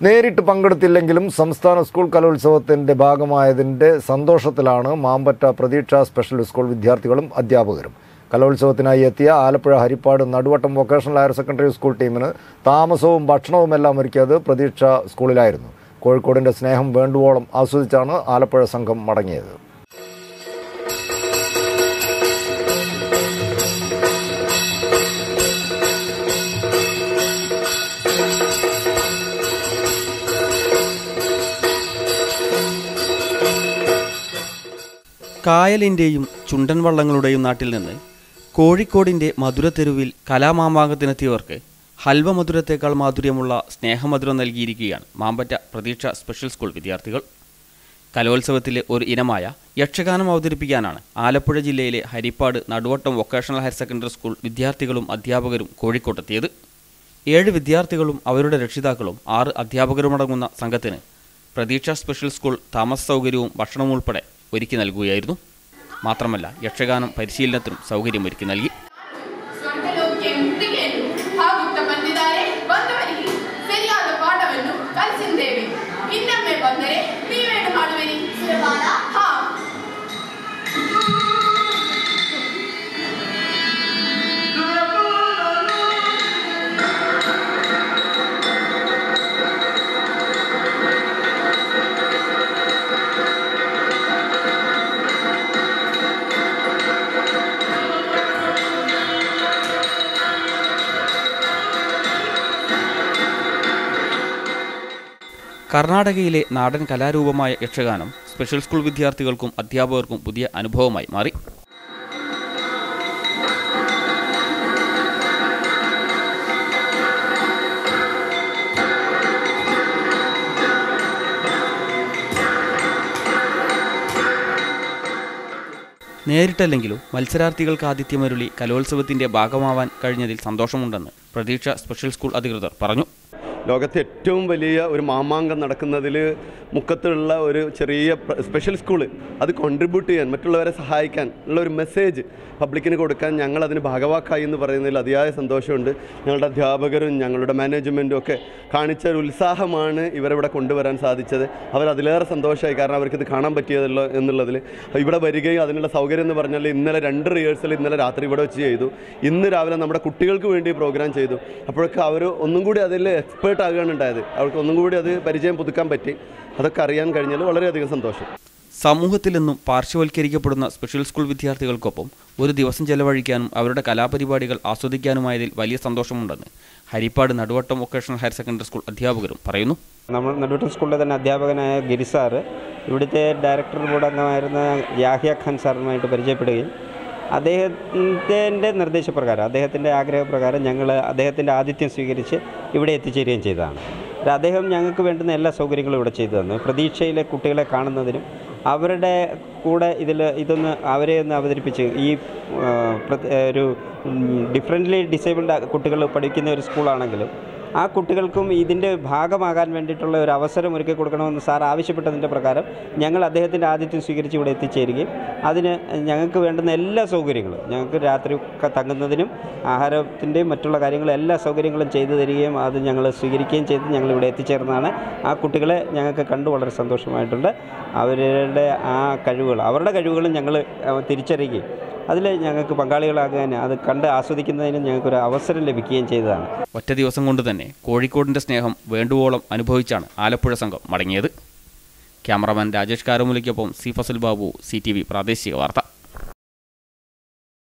നേരിട്ട് പങ്കെടുത്തില്ലെങ്കിലും സംസ്ഥാന സ്കൂൾ കലോത്സവത്തിന്റെ ഭാഗമായതിന്റെ സന്തോഷത്തിലാണ് മാമ്പറ്റ പ്രതീക്ഷ സ്പെഷ്യൽ സ്കൂൾ വിദ്യാർത്ഥികളും അധ്യാപകരും കലോത്സവത്തിനായി എത്തിയ Alappuzha Haripad Naduvattom vocational higher secondary school ടീമിന് താമസവും ഭക്ഷണവുമെല്ലാം ഒരുക്കിയത് പ്രതീക്ഷ സ്കൂളിലായിരുന്നു കോഴിക്കോടിന്റെ സ്നേഹം വേണ്ടുവോളം ആസ്വദിച്ചാണ് ആലപ്പുഴ സംഘം മടങ്ങിയത് കായലിൻ്റെയും ചുണ്ടൻ വള്ളങ്ങളുടെയും നാട്ടിൽ നിന്ന് കോഴിക്കോടിൻ്റെ മധുരത്തെരുവിൽ കലാമാമാങ്കത്തിനെത്തിയവർക്ക് ഹൽവ മധുരത്തേക്കാൾ മാധുര്യമുള്ള സ്നേഹമധുരം നൽകിയിരിക്കുകയാണ് മാമ്പറ്റ പ്രതീക്ഷ സ്പെഷ്യൽ സ്കൂൾ വിദ്യാർത്ഥികൾ കലോത്സവത്തിലെ ഒരു ഇനമായ യക്ഷഗാനം അവതരിപ്പിക്കാനാണ് ആലപ്പുഴ ജില്ലയിലെ Haripad Naduvattom vocational higher secondary school വിദ്യാർത്ഥികളും അധ്യാപകരും കോഴിക്കോട്ടെത്തിയത് ഏഴ് വിദ്യാർത്ഥികളും അവരുടെ രക്ഷിതാക്കളും ആറ് അധ്യാപകരുമടങ്ങുന്ന സംഘത്തിന് പ്രതീക്ഷ സ്പെഷ്യൽ സ്കൂൾ താമസ സൗകര്യവും ഭക്ഷണവും ഉൾപ്പെടെ ഒരുക്കി നൽകുകയായിരുന്നു മാത്രമല്ല യക്ഷഗാനം ಪರಿಶೀಲನത്തിനും ಸೌಕರ್യമൊരുക്കി നൽകಿ ಸ್ವಂತಲೋಕಕ್ಕೆ ಮುತ್ತಿಗೆಯನ್ನು ಹಾಗುತ್ತ ಬಂದಿದ್ದಾರೆ ಬಂದವರಿಗೆ ಸರಿಯಾದ ಪಾಠವನ್ನು ಕಲಿಸಿದ್ದೇವೆ ಇನ್ನೊಮ್ಮೆ ಬಂದರೆ ನೀವೇನು ಮಾಡುವಿರಿ ಹಾ കർണാടകയിലെ നാടൻ കലാരൂപമായ യക്ഷഗാനം സ്പെഷ്യൽ സ്കൂൾ വിദ്യാർത്ഥികൾക്കും അധ്യാപകർക്കും പുതിയ അനുഭവമായി മാറി നേരിട്ടല്ലെങ്കിലും മത്സരാർത്ഥികൾക്ക് ആതിഥ്യമരുളി കലോത്സവത്തിന്റെ ഭാഗമാവാൻ കഴിഞ്ഞതിൽ സന്തോഷമുണ്ടെന്ന് പ്രതീക്ഷ സ്പെഷ്യൽ സ്കൂൾ അധികൃതർ പറഞ്ഞു ലോകത്തെ ഏറ്റവും വലിയ ഒരു മാമാങ്കം നടക്കുന്നതിൽ മുക്കത്തുള്ള ഒരു ചെറിയ പ്ര- സ്പെഷ്യൽ സ്കൂള് അത് കോൺട്രിബ്യൂട്ട് ചെയ്യാൻ മറ്റുള്ളവരെ സഹായിക്കാൻ ഉള്ള ഒരു മെസ്സേജ് പബ്ലിക്കിന് കൊടുക്കാൻ ഞങ്ങൾ അതിന് ഭാഗവാക്കായി എന്ന് പറയുന്നതിൽ അതിയായ സന്തോഷമുണ്ട് ഞങ്ങളുടെ അധ്യാപകരും ഞങ്ങളുടെ മാനേജ്മെൻറ്റും ഒക്കെ കാണിച്ച ഒരു ഉത്സാഹമാണ് ഇവരിവിടെ കൊണ്ടുവരാൻ സാധിച്ചത് അവർ അതിലേറെ സന്തോഷമായി കാരണം അവർക്ക് ഇത് കാണാൻ പറ്റിയതല്ലോ എന്നുള്ളതിൽ ഇവിടെ വരികയും അതിനുള്ള സൗകര്യം എന്ന് പറഞ്ഞാൽ ഇന്നലെ രണ്ട് റിഹേഴ്സൽ ഇന്നലെ രാത്രി ഇവിടെ വെച്ച് ചെയ്തു ഇന്ന് രാവിലെ നമ്മുടെ കുട്ടികൾക്ക് വേണ്ടി പ്രോഗ്രാം ചെയ്തു അപ്പോഴൊക്കെ അവർ ഒന്നും കൂടി അതിൽ എക്സ്പേർട്ട് ആകുകയാണ് ഉണ്ടായത് അവർക്ക് ഒന്നും കൂടി അത് പരിചയം പുതുക്കാൻ പറ്റി അതൊക്കെ അറിയാൻ കഴിഞ്ഞാൽ വളരെയധികം സന്തോഷം സമൂഹത്തിൽ നിന്നും പാർശ്വവൽക്കരിക്കപ്പെടുന്ന സ്പെഷ്യൽ സ്കൂൾ വിദ്യാർത്ഥികൾക്കൊപ്പം ഒരു ദിവസം ചെലവഴിക്കാനും അവരുടെ കലാപരിപാടികൾ ആസ്വദിക്കാനുമായതിൽ വലിയ സന്തോഷമുണ്ടെന്ന് Haripad Naduvattom vocational higher secondary school അധ്യാപകരും പറയുന്നു നമ്മൾ നെടുവട്ടം സ്കൂളിലെ തന്നെ അധ്യാപകനായ ഗിരി സാറ് ഇവിടുത്തെ ഡയറക്ടർ ബോർഡ് അംഗമായിരുന്ന യാഹിയ ഖാൻ സാറുമായിട്ട് പരിചയപ്പെടുകയും അദ്ദേഹത്തിൻ്റെ നിർദ്ദേശപ്രകാരം അദ്ദേഹത്തിൻ്റെ ആഗ്രഹപ്രകാരം ഞങ്ങൾ അദ്ദേഹത്തിൻ്റെ ആതിഥ്യം സ്വീകരിച്ച് ഇവിടെ എത്തിച്ചേരുകയും ചെയ്തതാണ് ഒരു അദ്ദേഹം ഞങ്ങൾക്ക് വേണ്ടുന്ന എല്ലാ സൗകര്യങ്ങളും ഇവിടെ ചെയ്തു തന്നു പ്രതീക്ഷയിലെ കുട്ടികളെ കാണുന്നതിനും അവരുടെ കൂടെ ഇതിൽ ഇതൊന്ന് അവരെ ഒന്ന് അവതരിപ്പിച്ച് ഈ ആ, പ്രത്- ഒരു ഡിഫറെൻ്റ്ലി ഡിസേബിൾഡ് കുട്ടികൾ പഠിക്കുന്ന ഒരു സ്കൂളാണെങ്കിലും ആ കുട്ടികൾക്കും ഇതിൻ്റെ ഭാഗമാകാൻ വേണ്ടിയിട്ടുള്ള ഒരു അവസരം ഒരുക്കി കൊടുക്കണമെന്ന് സാർ ആവശ്യപ്പെട്ടതിൻ്റെ പ്രകാരം ഞങ്ങൾ അദ്ദേഹത്തിൻ്റെ ആതിഥ്യം സ്വീകരിച്ച് ഇവിടെ എത്തിച്ചേരുകയും അതിന് ഞങ്ങൾക്ക് വേണ്ടുന്ന എല്ലാ സൗകര്യങ്ങളും ഞങ്ങൾക്ക് രാത്രി ഒക്കെ തങ്ങുന്നതിനും ആഹാരത്തിൻ്റെയും മറ്റുള്ള കാര്യങ്ങളും എല്ലാ സൗകര്യങ്ങളും ചെയ്തു തരികയും അത് ഞങ്ങൾ സ്വീകരിക്കുകയും ചെയ്ത് ഞങ്ങൾ ഇവിടെ എത്തിച്ചേർന്നതാണ് ആ കുട്ടികളെ ഞങ്ങൾക്ക് കണ്ടു വളരെ സന്തോഷമായിട്ടുണ്ട് അവരുടെ ആ കഴിവുകൾ അവരുടെ കഴിവുകളും ഞങ്ങൾ തിരിച്ചറിയുകയും അതിൽ ഞങ്ങൾക്ക് പങ്കാളികളാകാൻ അത് കണ്ട് ആസ്വദിക്കുന്നതിനും ഞങ്ങൾക്കൊരു അവസരം ലഭിക്കുകയും ചെയ്തതാണ് ഒറ്റ ദിവസം കൊണ്ട് തന്നെ കോഴിക്കോടിന്റെ സ്നേഹം വേണ്ടുവോളം അനുഭവിച്ചാണ് ആലപ്പുഴ സംഘം മടങ്ങിയത് ക്യാമറമാൻ രാജേഷ് കാരമുലയ്ക്കൊപ്പം C Fasal Babu C T V പ്രാദേശിക വാർത്ത